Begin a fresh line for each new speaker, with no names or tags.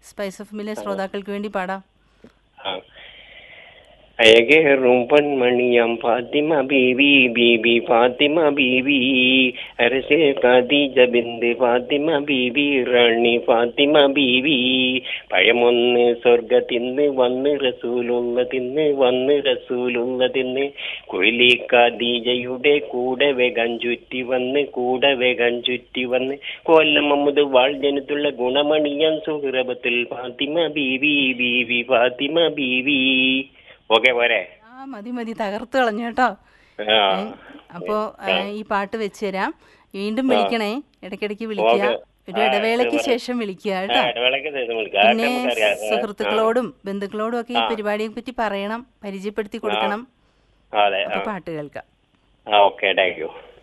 Spice of മില്ലെ ശ്രോതാക്കൾക്ക് വേണ്ടി പാടാം
ആ. അഴകേറും പൊന്മണിയം ഫാത്തിമ ബീവി ബീബി ഫാത്തിമ ബീവി അരസെ ഖദീജ ബിന്ത് ഫാത്തിമ ബീവി റാണി ഫാത്തിമ ബീവി പഴമൊന്ന് സ്വർഗത്തിന്ന് വന്ന് റസൂലുള്ള തിന്ന് വന്ന് റസൂലുള്ള തിന്ന് കുയിലി ഖദീജയുടെ കൂടെ വേഗം ചുറ്റി വന്ന് കൂടെ വേഗം ചുറ്റി വന്ന് കൊല്ലം മമ്മദ് വാൾ ജനത്തുള്ള ഗുണമണിയം സുഹൃബത്തിൽ ഫാത്തിമ ബീവി ബീവി ഫാത്തിമ ബീവി ഓക്കെ പോരെ
ആ മതി മതി തകർത്ത് കളഞ്ഞു കേട്ടോ
ആ
അപ്പോ ആ, ഈ പാട്ട് വെച്ച് തരാം വീണ്ടും വിളിക്കണേ ഇടയ്ക്കിടയ്ക്ക് വിളിക്കുക
ഓക്കേ.
ഒരു ഇടവേളയ്ക്ക് ശേഷം വിളിക്കുക
ആ,
കേട്ടോ
ഇടവേളയ്ക്ക് ശേഷം വിളിക്കാം. അതൊക്കെ
പിന്നെ
നമുക്കറിയാം. ആ,
സുഹൃത്തുക്കളോടും ബന്ധുക്കളോടും ഒക്കെ ഈ പരിപാടിയെ പറ്റി പറയണം പരിചയപ്പെടുത്തി കൊടുക്കണം
ആ, അതെ
അപ്പൊ
ആ.
പാട്ട് കേൾക്കാം
ആ ഓക്കെ താങ്ക് യു